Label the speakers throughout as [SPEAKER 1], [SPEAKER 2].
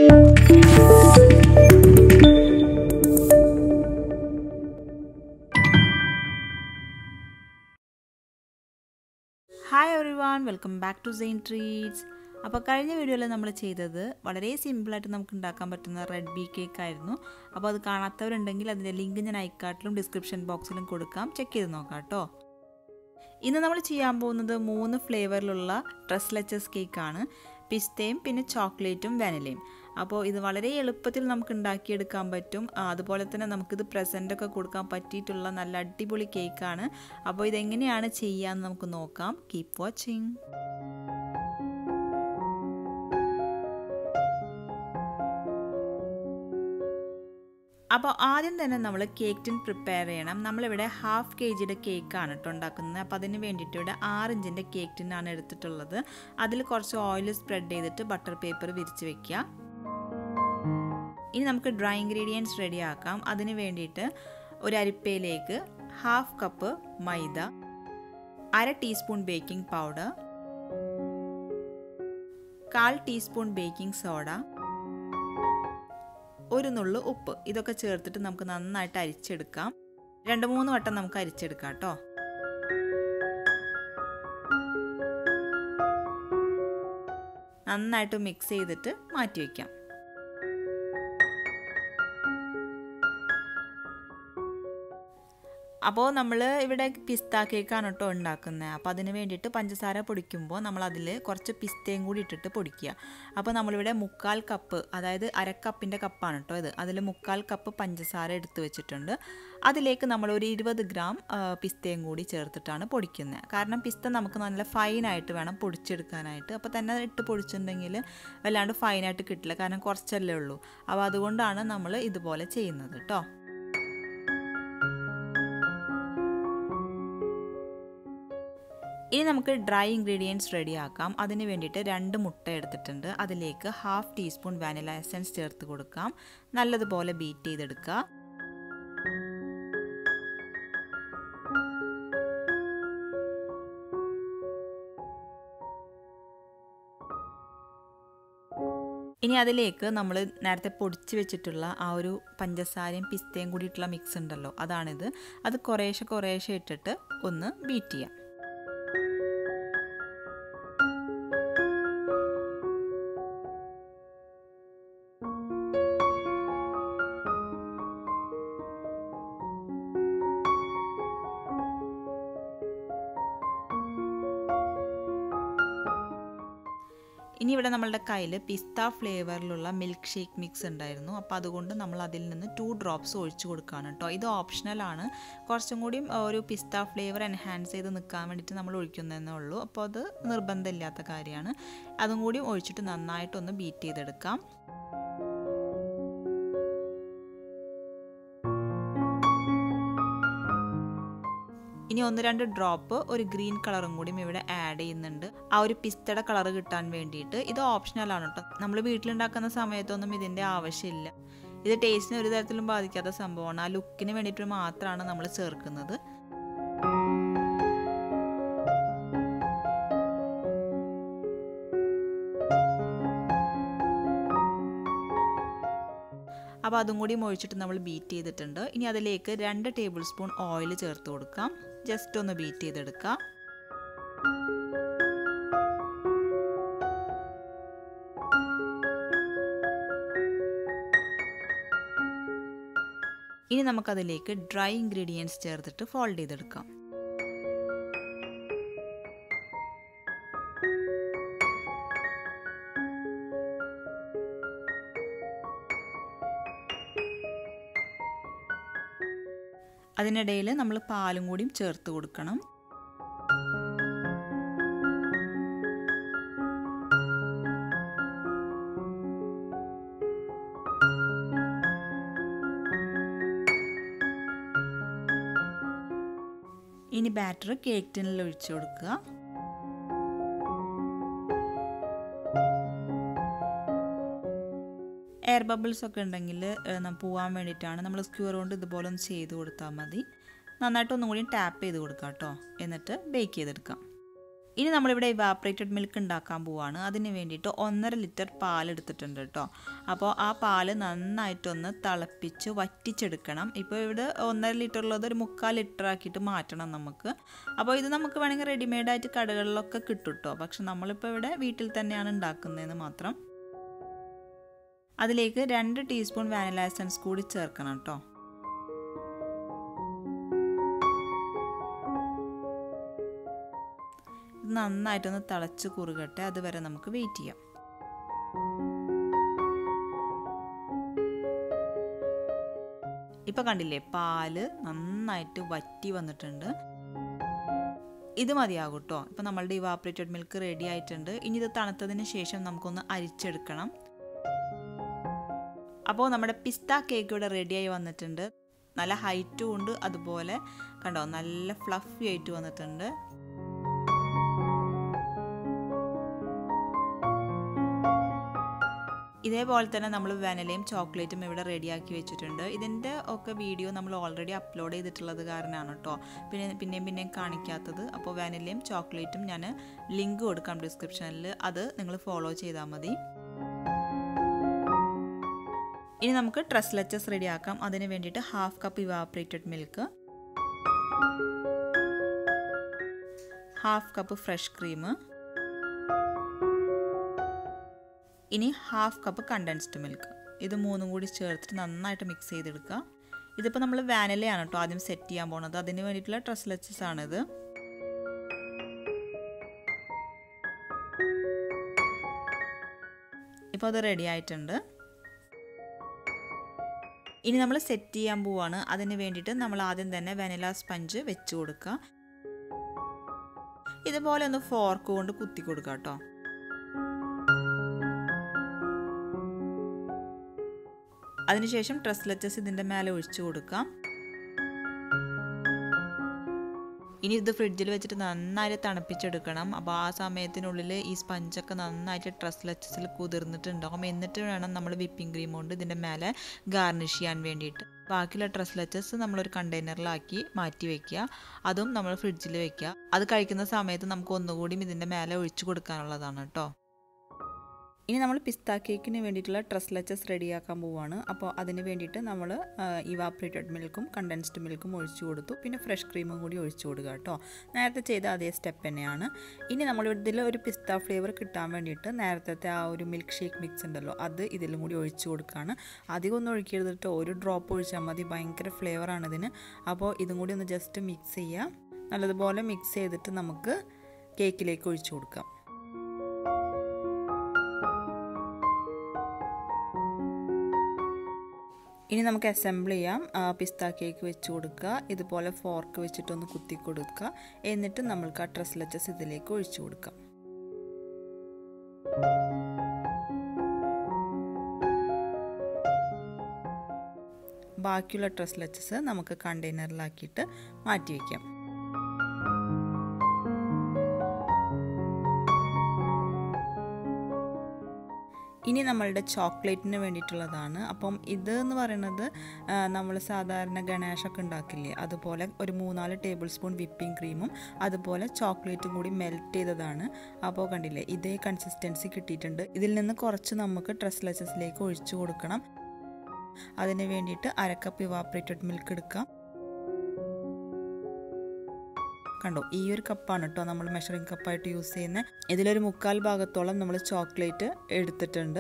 [SPEAKER 1] hi everyone welcome back to Zain treats അപ്പോൾ കഴിഞ്ഞ വീഡിയോയിൽ നമ്മൾ ചെയ്തത് വളരെ സിമ്പിളായിട്ട് നമുക്ക് ഉണ്ടാക്കാൻ പറ്റുന്ന റെഡ് ബി കേക്ക് ആയിരുന്നു അപ്പോൾ അത് കാണാത്തവരുണ്ടെങ്കിൽ അതിൻ്റെ ലിങ്ക് ഞാൻ ഐക്കാർട്ടിലും ഡിസ്ക്രിപ്ഷൻ ബോക്സിലും കൊടുക്കാം ചെക്ക് ചെയ്ത് നോക്കാം കേട്ടോ ഇന്ന് നമ്മൾ ചെയ്യാൻ പോകുന്നത് മൂന്ന് ഫ്ലേവറിലുള്ള ഡ്രസ് ലെച്ചസ് കേക്കാണ് പിസ്തയും പിന്നെ ചോക്ലേറ്റും വാനിലയും അപ്പോൾ ഇത് വളരെ എളുപ്പത്തിൽ നമുക്ക് ഉണ്ടാക്കിയെടുക്കാൻ പറ്റും അതുപോലെ തന്നെ നമുക്കിത് പ്രസൻ്റൊക്കെ കൊടുക്കാൻ പറ്റിയിട്ടുള്ള നല്ല അടിപൊളി കേക്കാണ് അപ്പോൾ ഇതെങ്ങനെയാണ് ചെയ്യാമെന്ന് നമുക്ക് നോക്കാം കീപ്പ് വാച്ചിങ് അപ്പോൾ ആദ്യം തന്നെ നമ്മൾ കേക്ക് ടിൻ പ്രിപ്പയർ ചെയ്യണം നമ്മളിവിടെ ഹാഫ് കെ ജിയുടെ കേക്കാണ് കേട്ടോ ഉണ്ടാക്കുന്നത് അപ്പോൾ അതിന് വേണ്ടിയിട്ട് ഇവിടെ ആറ് ഇഞ്ചിൻ്റെ കേക്ക് ടിന്നാണ് എടുത്തിട്ടുള്ളത് അതിൽ കുറച്ച് ഓയിൽ സ്പ്രെഡ് ചെയ്തിട്ട് ബട്ടർ പേപ്പർ വിരിച്ച് വെക്കുക ഇനി നമുക്ക് ഡ്രൈ ഇൻഗ്രീഡിയൻസ് റെഡി ആക്കാം അതിന് വേണ്ടിയിട്ട് ഒരു അരിപ്പയിലേക്ക് ഹാഫ് കപ്പ് മൈദ അര ടീസ്പൂൺ ബേക്കിംഗ് പൗഡർ കാൽ ടീസ്പൂൺ ബേക്കിംഗ് സോഡ ഒരു നുള്ളു ഉപ്പ് ഇതൊക്കെ ചേർത്തിട്ട് നമുക്ക് നന്നായിട്ട് അരിച്ചെടുക്കാം രണ്ട് മൂന്ന് വട്ടം നമുക്ക് അരിച്ചെടുക്കാം കേട്ടോ നന്നായിട്ട് മിക്സ് ചെയ്തിട്ട് മാറ്റി വയ്ക്കാം അപ്പോൾ നമ്മൾ ഇവിടെ പിസ്ത കേക്കാണ് കേട്ടോ ഉണ്ടാക്കുന്നത് അപ്പോൾ അതിന് വേണ്ടിയിട്ട് പഞ്ചസാര പൊടിക്കുമ്പോൾ നമ്മൾ അതിൽ കുറച്ച് പിസ്തയും കൂടി ഇട്ടിട്ട് പൊടിക്കുക അപ്പോൾ നമ്മളിവിടെ മുക്കാൽ കപ്പ് അതായത് അരക്കപ്പിൻ്റെ കപ്പാണ് കേട്ടോ ഇത് അതിൽ മുക്കാൽ കപ്പ് പഞ്ചസാര എടുത്ത് വെച്ചിട്ടുണ്ട് അതിലേക്ക് നമ്മൾ ഒരു ഇരുപത് ഗ്രാം പിസ്തയും കൂടി ചേർത്തിട്ടാണ് പൊടിക്കുന്നത് കാരണം പിസ്ത നമുക്ക് നല്ല ഫൈനായിട്ട് വേണം പൊടിച്ചെടുക്കാനായിട്ട് അപ്പോൾ തന്നെ ഇട്ട് പൊടിച്ചിട്ടുണ്ടെങ്കിൽ വല്ലാണ്ട് ഫൈനായിട്ട് കിട്ടില്ല കാരണം കുറച്ചല്ലേ ഉള്ളൂ അപ്പോൾ അതുകൊണ്ടാണ് നമ്മൾ ഇതുപോലെ ചെയ്യുന്നത് കേട്ടോ ഇനി നമുക്ക് ഡ്രൈ ഇൻഗ്രീഡിയൻസ് റെഡിയാക്കാം അതിന് വേണ്ടിയിട്ട് രണ്ട് മുട്ട എടുത്തിട്ടുണ്ട് അതിലേക്ക് ഹാഫ് ടീസ്പൂൺ വാനില എസൻസ് ചേർത്ത് കൊടുക്കാം നല്ലതുപോലെ ബീറ്റ് ചെയ്തെടുക്കുക ഇനി അതിലേക്ക് നമ്മൾ നേരത്തെ പൊടിച്ച് വെച്ചിട്ടുള്ള ആ ഒരു പഞ്ചസാരയും പിസ്തയും കൂടിയിട്ടുള്ള മിക്സ് ഉണ്ടല്ലോ അതാണിത് അത് കുറേശ്ശെ കുറേശ്ശെ ഇട്ടിട്ട് ഒന്ന് ബീറ്റ് ചെയ്യാം ഇനി ഇവിടെ നമ്മളുടെ കയ്യിൽ പിസ്ത ഫ്ലേവറിലുള്ള മിൽക്ക് ഷേക്ക് മിക്സ് ഉണ്ടായിരുന്നു അപ്പോൾ അതുകൊണ്ട് നമ്മൾ അതിൽ നിന്ന് ടു ഡ്രോപ്സ് ഒഴിച്ചു കൊടുക്കുകയാണ് കേട്ടോ ഇത് ഓപ്ഷണലാണ് കുറച്ചും കൂടി ഒരു പിസ്ത ഫ്ലേവർ എൻഹാൻസ് ചെയ്ത് നിൽക്കാൻ വേണ്ടിയിട്ട് നമ്മൾ ഒഴിക്കുന്നതെന്നേ ഉള്ളൂ അപ്പോൾ അത് നിർബന്ധമില്ലാത്ത കാര്യമാണ് അതും കൂടി ഒഴിച്ചിട്ട് നന്നായിട്ടൊന്ന് ബീറ്റ് ചെയ്തെടുക്കാം ഇനി ഒന്ന് രണ്ട് ഡ്രോപ്പ് ഒരു ഗ്രീൻ കളറും കൂടിയും ഇവിടെ ആഡ് ചെയ്യുന്നുണ്ട് ആ ഒരു പിസ്തയുടെ കളർ കിട്ടാൻ വേണ്ടിയിട്ട് ഇത് ഓപ്ഷണലാണ് കേട്ടോ നമ്മൾ വീട്ടിലുണ്ടാക്കുന്ന സമയത്തൊന്നും ഇതിൻ്റെ ആവശ്യമില്ല ഇത് ടേസ്റ്റിനെ ഒരു തരത്തിലും ബാധിക്കാത്ത സംഭവമാണ് ആ ലുക്കിന് വേണ്ടിയിട്ട് മാത്രമാണ് നമ്മൾ ചേർക്കുന്നത് അപ്പോൾ അതും കൂടി ഒഴിച്ചിട്ട് നമ്മൾ ബീറ്റ് ചെയ്തിട്ടുണ്ട് ഇനി അതിലേക്ക് രണ്ട് ടേബിൾ സ്പൂൺ ഓയിൽ ചേർത്ത് കൊടുക്കാം ജസ്റ്റ് ഒന്ന് ബീറ്റ് ചെയ്തെടുക്കാം ഇനി നമുക്കതിലേക്ക് ഡ്രൈ ഇൻഗ്രീഡിയൻസ് ചേർത്തിട്ട് ഫോൾഡ് ചെയ്തെടുക്കാം അതിനിടയിൽ നമ്മൾ പാലും കൂടിയും ചേർത്ത് കൊടുക്കണം ഇനി ബാറ്റർ കേക്ക് ടിന്നിൽ ഒഴിച്ചു കൊടുക്കുക എയർ ബബിൾസ് ഒക്കെ ഉണ്ടെങ്കിൽ പോവാൻ വേണ്ടിയിട്ടാണ് നമ്മൾ സ്ക്യൂർ കൊണ്ട് ഇതുപോലെ ഒന്ന് ചെയ്ത് കൊടുത്താൽ മതി നന്നായിട്ട് ഒന്നും കൂടി ടാപ്പ് ചെയ്ത് കൊടുക്കാം കേട്ടോ എന്നിട്ട് ബേക്ക് ചെയ്തെടുക്കാം ഇനി നമ്മളിവിടെ ഇവാപ്പറേറ്റഡ് മിൽക്ക് ഉണ്ടാക്കാൻ പോവാണ് അതിന് വേണ്ടിയിട്ട് ഒന്നര ലിറ്റർ പാൽ എടുത്തിട്ടുണ്ട് കേട്ടോ അപ്പോൾ ആ പാൽ നന്നായിട്ടൊന്ന് തിളപ്പിച്ച് വറ്റിച്ചെടുക്കണം ഇപ്പോൾ ഇവിടെ ഒന്നര ലിറ്റർ ഉള്ളത് ഒരു മുക്കാൽ ലിറ്റർ ആക്കിയിട്ട് മാറ്റണം നമുക്ക് അപ്പോൾ ഇത് നമുക്ക് വേണമെങ്കിൽ റെഡിമെയ്ഡായിട്ട് കടകളിലൊക്കെ കിട്ടും കേട്ടോ പക്ഷെ നമ്മളിപ്പോൾ ഇവിടെ വീട്ടിൽ തന്നെയാണ് ഉണ്ടാക്കുന്നതെന്ന് മാത്രം അതിലേക്ക് രണ്ട് ടീസ്പൂൺ വാനില എസൻസ് കൂടി ചേർക്കണം കേട്ടോ ഇത് നന്നായിട്ടൊന്ന് തിളച്ച് കുറുകട്ടെ അതുവരെ നമുക്ക് വെയിറ്റ് ചെയ്യാം ഇപ്പം കണ്ടില്ലേ പാല് നന്നായിട്ട് വറ്റി വന്നിട്ടുണ്ട് ഇത് മതിയാകും കേട്ടോ ഇപ്പം നമ്മളുടെ ഇവാപ്പറേറ്റഡ് മിൽക്ക് റെഡി ആയിട്ടുണ്ട് ഇനി ഇത് തണുത്തതിന് ശേഷം നമുക്കൊന്ന് അരിച്ചെടുക്കണം അപ്പോൾ നമ്മുടെ പിസ്ത കേക്ക് ഇവിടെ റെഡിയായി വന്നിട്ടുണ്ട് നല്ല ഹൈറ്റും ഉണ്ട് അതുപോലെ കണ്ടോ നല്ല ഫ്ലഫി ആയിട്ട് വന്നിട്ടുണ്ട് ഇതേപോലെ തന്നെ നമ്മൾ വാനിലയും ചോക്ലേറ്റും ഇവിടെ റെഡിയാക്കി വെച്ചിട്ടുണ്ട് ഇതിൻ്റെ ഒക്കെ വീഡിയോ നമ്മൾ ഓൾറെഡി അപ്ലോഡ് ചെയ്തിട്ടുള്ളത് കാരണമാണ് കേട്ടോ പിന്നെ പിന്നെയും പിന്നെയും കാണിക്കാത്തത് അപ്പോൾ വാനിലയും ചോക്ലേറ്റും ഞാൻ ലിങ്ക് കൊടുക്കാം ഡിസ്ക്രിപ്ഷനിൽ അത് നിങ്ങൾ ഫോളോ ചെയ്താൽ മതി ഇനി നമുക്ക് ട്രസ്ലച്ചസ് റെഡിയാക്കാം അതിന് വേണ്ടിയിട്ട് half cup evaporated milk half cup fresh cream ഇനി ഹാഫ് കപ്പ് കണ്ടൻസ്ഡ് മിൽക്ക് ഇത് മൂന്നും കൂടി ചേർത്തിട്ട് നന്നായിട്ട് മിക്സ് ചെയ്തെടുക്കുക ഇതിപ്പോൾ നമ്മൾ വാനിലയാണ് കേട്ടോ ആദ്യം സെറ്റ് ചെയ്യാൻ പോണത് അതിന് വേണ്ടിയിട്ടുള്ള ട്രസ്ലച്ചസ് ആണിത് ഇപ്പോൾ അത് റെഡി ആയിട്ടുണ്ട് ഇനി നമ്മൾ സെറ്റ് ചെയ്യാൻ പോവാണ് അതിന് വേണ്ടിയിട്ട് നമ്മൾ ആദ്യം തന്നെ വെനില സ്പഞ്ച് വെച്ച് കൊടുക്കുക ഇതുപോലെ ഒന്ന് ഫോർക്ക് കൊണ്ട് കുത്തി കൊടുക്കുക കേട്ടോ അതിനുശേഷം ട്രസ്ലച്ചസ് ഇതിൻ്റെ മേലെ ഒഴിച്ചു കൊടുക്കാം ഇനി ഇത് ഫ്രിഡ്ജിൽ വെച്ചിട്ട് നന്നായിട്ട് തണുപ്പിച്ചെടുക്കണം അപ്പോൾ ആ സമയത്തിനുള്ളിൽ ഈ സ്പഞ്ചൊക്കെ നന്നായിട്ട് ട്രസ്ലച്ചസിൽ കുതിർന്നിട്ടുണ്ടാകും എന്നിട്ട് വേണം നമ്മൾ വിപ്പിംഗ് ക്രീം കൊണ്ട് ഇതിൻ്റെ മേലെ ഗാർണിഷ് ചെയ്യാൻ വേണ്ടിയിട്ട് ബാക്കിയുള്ള ട്രസ്ലച്ചസ് നമ്മളൊരു കണ്ടെയ്നറിലാക്കി മാറ്റി വെക്കുക അതും നമ്മൾ ഫ്രിഡ്ജിൽ വെക്കുക അത് കഴിക്കുന്ന സമയത്ത് നമുക്ക് ഒന്നുകൂടിയും ഇതിൻ്റെ മേലെ ഒഴിച്ചു കൊടുക്കാനുള്ളതാണ് കേട്ടോ ഇനി നമ്മൾ പിസ്ത കേക്കിന് വേണ്ടിയിട്ടുള്ള ട്രസ്ലച്ചസ് റെഡിയാക്കാൻ പോവുകയാണ് അപ്പോൾ അതിന് വേണ്ടിയിട്ട് നമ്മൾ ഇവാപ്പറേറ്റഡ് മിൽക്കും കണ്ടൻസ്ഡ് മിൽക്കും ഒഴിച്ചു കൊടുത്തു പിന്നെ ഫ്രഷ് ക്രീമും കൂടി ഒഴിച്ചു കൊടുക്കുക കേട്ടോ നേരത്തെ ചെയ്ത അതേ സ്റ്റെപ്പ് തന്നെയാണ് ഇനി നമ്മൾ ഇതിൽ ഒരു പിസ്ത ഫ്ലേവർ കിട്ടാൻ വേണ്ടിയിട്ട് നേരത്തെ ആ ഒരു മിൽക്ക് ഷേക്ക് മിക്സ് ഉണ്ടല്ലോ അത് ഇതിലും കൂടി ഒഴിച്ചു കൊടുക്കുകയാണ് അധികം ഒന്നും ഒഴിക്കരുത് കേട്ടോ ഒരു ഡ്രോപ്പ് ഒഴിച്ചാൽ മതി ഭയങ്കര ഫ്ലേവറാണ് ഇതിന് അപ്പോൾ ഇതും കൂടി ഒന്ന് ജസ്റ്റ് മിക്സ് ചെയ്യുക നല്ലതുപോലെ മിക്സ് ചെയ്തിട്ട് നമുക്ക് കേക്കിലേക്ക് ഒഴിച്ചു കൊടുക്കാം ഇനി നമുക്ക് അസംബിൾ ചെയ്യാം പിസ്ത കേക്ക് വെച്ച് കൊടുക്കുക ഇതുപോലെ ഫോർക്ക് വെച്ചിട്ടൊന്ന് കുത്തി കൊടുക്കുക എന്നിട്ട് നമ്മൾക്ക് ആ ട്രസ്ലച്ചസ് ഇതിലേക്ക് ഒഴിച്ചു കൊടുക്കാം ബാക്കിയുള്ള ട്രസ്ലച്ചസ് നമുക്ക് കണ്ടെയ്നറിലാക്കിയിട്ട് മാറ്റി വയ്ക്കാം ഇനി നമ്മളുടെ ചോക്ലേറ്റിന് വേണ്ടിയിട്ടുള്ളതാണ് അപ്പം ഇത് എന്ന് പറയുന്നത് നമ്മൾ സാധാരണ ഗണേഷൊക്കെ ഉണ്ടാക്കില്ലേ അതുപോലെ ഒരു മൂന്നാല് ടേബിൾ സ്പൂൺ വിപ്പിംഗ് ക്രീമും അതുപോലെ ചോക്ലേറ്റും കൂടി മെൽറ്റ് ചെയ്തതാണ് അപ്പോൾ കണ്ടില്ലേ ഇതേ കൺസിസ്റ്റൻസി കിട്ടിയിട്ടുണ്ട് ഇതിൽ നിന്ന് കുറച്ച് നമുക്ക് ട്രസ്ലച്ചസിലേക്ക് ഒഴിച്ചു കൊടുക്കണം അതിന് വേണ്ടിയിട്ട് അരക്കപ്പ് ഇവാപ്പറേറ്റഡ് മിൽക്ക് എടുക്കാം കണ്ടോ ഈ ഒരു കപ്പാണ് കേട്ടോ നമ്മൾ മെഷറിംഗ് കപ്പായിട്ട് യൂസ് ചെയ്യുന്നത് ഇതിലൊരു മുക്കാൽ ഭാഗത്തോളം നമ്മൾ ചോക്ലേറ്റ് എടുത്തിട്ടുണ്ട്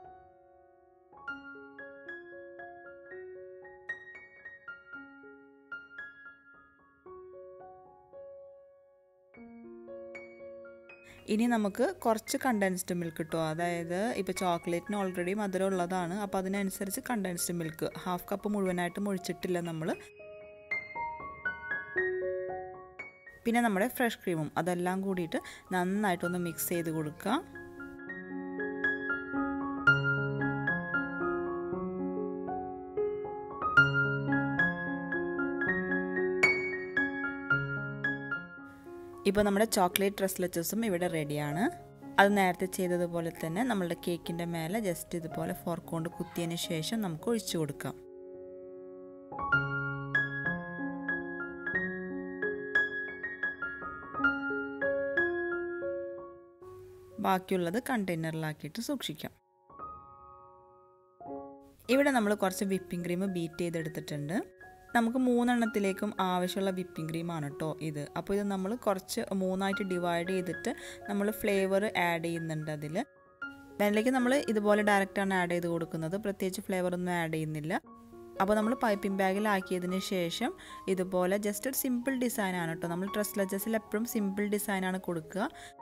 [SPEAKER 1] ഇനി നമുക്ക് കുറച്ച് കണ്ടൻസ്ഡ് മിൽക്ക് കിട്ടും അതായത് ഇപ്പോൾ ചോക്ലേറ്റിന് ഓൾറെഡി മധുരം ഉള്ളതാണ് അപ്പോൾ അതിനനുസരിച്ച് കണ്ടൻസ്ഡ് മിൽക്ക് ഹാഫ് കപ്പ് മുഴുവനായിട്ടും ഒഴിച്ചിട്ടില്ല നമ്മൾ പിന്നെ നമ്മുടെ ഫ്രഷ് ക്രീമും അതെല്ലാം കൂടിയിട്ട് നന്നായിട്ടൊന്ന് മിക്സ് ചെയ്ത് കൊടുക്കുക ഇപ്പോൾ നമ്മുടെ ചോക്ലേറ്റ് ട്രസ്ലച്ചസും ഇവിടെ റെഡിയാണ് അത് നേരത്തെ ചെയ്തതുപോലെ തന്നെ നമ്മളുടെ കേക്കിൻ്റെ മേലെ ജസ്റ്റ് ഇതുപോലെ ഫോർക്ക് കൊണ്ട് കുത്തിയതിന് ശേഷം നമുക്ക് ഒഴിച്ചു കൊടുക്കാം ബാക്കിയുള്ളത് കണ്ടെയ്നറിലാക്കിയിട്ട് സൂക്ഷിക്കാം ഇവിടെ നമ്മൾ കുറച്ച് വിപ്പിംഗ് ക്രീം ബീറ്റ് ചെയ്തെടുത്തിട്ടുണ്ട് നമുക്ക് മൂന്നെണ്ണത്തിലേക്കും ആവശ്യമുള്ള വിപ്പിംഗ് ക്രീമാണ് കേട്ടോ ഇത് അപ്പോൾ ഇത് നമ്മൾ കുറച്ച് മൂന്നായിട്ട് ഡിവൈഡ് ചെയ്തിട്ട് നമ്മൾ ഫ്ലേവർ ആഡ് ചെയ്യുന്നുണ്ട് അതിൽ അതിലേക്ക് നമ്മൾ ഇതുപോലെ ഡയറക്റ്റാണ് ആഡ് ചെയ്ത് കൊടുക്കുന്നത് പ്രത്യേകിച്ച് ഫ്ലേവർ ഒന്നും ആഡ് ചെയ്യുന്നില്ല അപ്പോൾ നമ്മൾ പൈപ്പിംഗ് ബാഗിലാക്കിയതിന് ശേഷം ഇതുപോലെ ജസ്റ്റ് ഒരു സിമ്പിൾ ഡിസൈനാണ് കേട്ടോ നമ്മൾ ഡ്രസ് ലജസിൽ എപ്പോഴും സിമ്പിൾ ഡിസൈനാണ് കൊടുക്കുക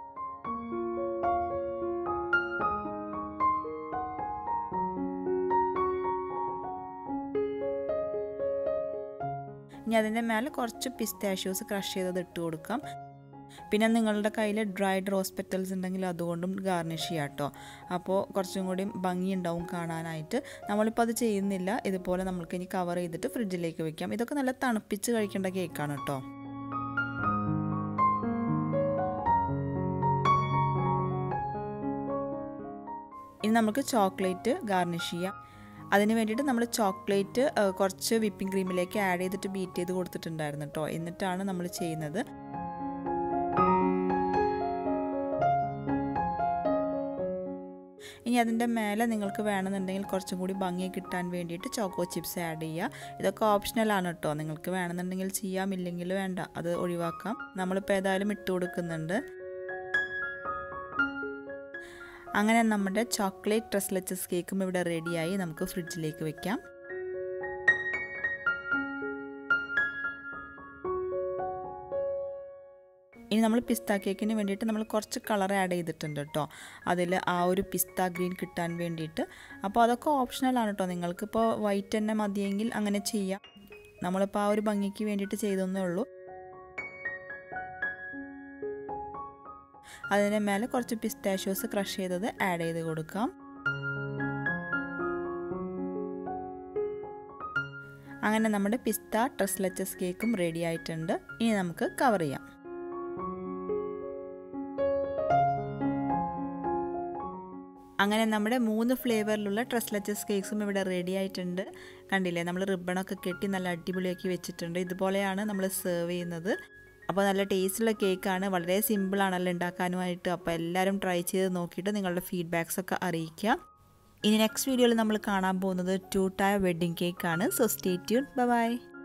[SPEAKER 1] ഇനി അതിൻ്റെ മേലെ കുറച്ച് പിസ്താഷ്യൂസ് ക്രഷ് ചെയ്തത് ഇട്ട് കൊടുക്കാം പിന്നെ നിങ്ങളുടെ കയ്യിൽ ഡ്രൈഡ് റോസ് പെറ്റൽസ് ഉണ്ടെങ്കിൽ അതുകൊണ്ടും ഗാർണിഷ് ചെയ്യാം കേട്ടോ അപ്പോൾ കുറച്ചും കൂടി ഭംഗിയുണ്ടാവും കാണാനായിട്ട് നമ്മളിപ്പോൾ അത് ചെയ്യുന്നില്ല ഇതുപോലെ നമ്മൾക്ക് ഇനി കവർ ചെയ്തിട്ട് ഫ്രിഡ്ജിലേക്ക് വെക്കാം ഇതൊക്കെ നല്ല തണുപ്പിച്ച് കഴിക്കേണ്ട കേക്കാണ് കേട്ടോ ഇനി നമുക്ക് ചോക്ലേറ്റ് ഗാർണിഷ് ചെയ്യാം അതിന് വേണ്ടിയിട്ട് നമ്മൾ ചോക്ലേറ്റ് കുറച്ച് വിപ്പിംഗ് ക്രീമിലേക്ക് ആഡ് ചെയ്തിട്ട് ബീറ്റ് ചെയ്ത് കൊടുത്തിട്ടുണ്ടായിരുന്നു കേട്ടോ എന്നിട്ടാണ് നമ്മൾ ചെയ്യുന്നത് ഇനി അതിൻ്റെ മേലെ നിങ്ങൾക്ക് വേണമെന്നുണ്ടെങ്കിൽ കുറച്ചും കൂടി ഭംഗി കിട്ടാൻ വേണ്ടിയിട്ട് ചോക്കോ ചിപ്സ് ആഡ് ചെയ്യുക ഇതൊക്കെ ഓപ്ഷണലാണ് കേട്ടോ നിങ്ങൾക്ക് വേണമെന്നുണ്ടെങ്കിൽ ചെയ്യാം ഇല്ലെങ്കിൽ വേണ്ട അത് ഒഴിവാക്കാം നമ്മളിപ്പോൾ ഏതായാലും ഇട്ട് കൊടുക്കുന്നുണ്ട് അങ്ങനെ നമ്മുടെ ചോക്ലേറ്റ് ട്രസ്ലെച്ചസ് കേക്കും ഇവിടെ റെഡിയായി നമുക്ക് ഫ്രിഡ്ജിലേക്ക് വെക്കാം ഇനി നമ്മൾ പിസ്ത കേക്കിന് വേണ്ടിയിട്ട് നമ്മൾ കുറച്ച് കളർ ആഡ് ചെയ്തിട്ടുണ്ട് കേട്ടോ അതിൽ ആ ഒരു പിസ്ത ഗ്രീൻ കിട്ടാൻ വേണ്ടിയിട്ട് അപ്പോൾ അതൊക്കെ ഓപ്ഷണലാണ് കേട്ടോ നിങ്ങൾക്കിപ്പോൾ വൈറ്റ് തന്നെ മതിയെങ്കിൽ അങ്ങനെ ചെയ്യാം നമ്മളിപ്പോൾ ആ ഒരു ഭംഗിക്ക് വേണ്ടിയിട്ട് ചെയ്തെന്നേ ഉള്ളൂ അതിന് മേലെ കുറച്ച് പിസ്താഷ്യോസ് ക്രഷ് ചെയ്തത് ആഡ് ചെയ്ത് കൊടുക്കാം അങ്ങനെ നമ്മുടെ പിസ്ത ട്രസ്ലച്ചസ് കേക്കും റെഡി ആയിട്ടുണ്ട് ഇനി നമുക്ക് കവർ ചെയ്യാം അങ്ങനെ നമ്മുടെ മൂന്ന് ഫ്ലേവറിലുള്ള ട്രസ്ലച്ചസ് കേക്ക്സും ഇവിടെ റെഡി ആയിട്ടുണ്ട് കണ്ടില്ലേ നമ്മൾ റിബണൊക്കെ കെട്ടി നല്ല അടിപൊളിയാക്കി വെച്ചിട്ടുണ്ട് ഇതുപോലെയാണ് നമ്മൾ സെർവ് ചെയ്യുന്നത് അപ്പോൾ നല്ല ടേസ്റ്റുള്ള കേക്കാണ് വളരെ സിമ്പിളാണല്ലോ ഉണ്ടാക്കാനുമായിട്ട് അപ്പോൾ എല്ലാവരും ട്രൈ ചെയ്ത് നോക്കിയിട്ട് നിങ്ങളുടെ ഫീഡ്ബാക്സ് ഒക്കെ അറിയിക്കുക ഇനി നെക്സ്റ്റ് വീഡിയോയിൽ നമ്മൾ കാണാൻ പോകുന്നത് ടു ടയർ വെഡ്ഡിങ് കേക്കാണ് സോ സ്റ്റേ ട്യൂൺ ബൈ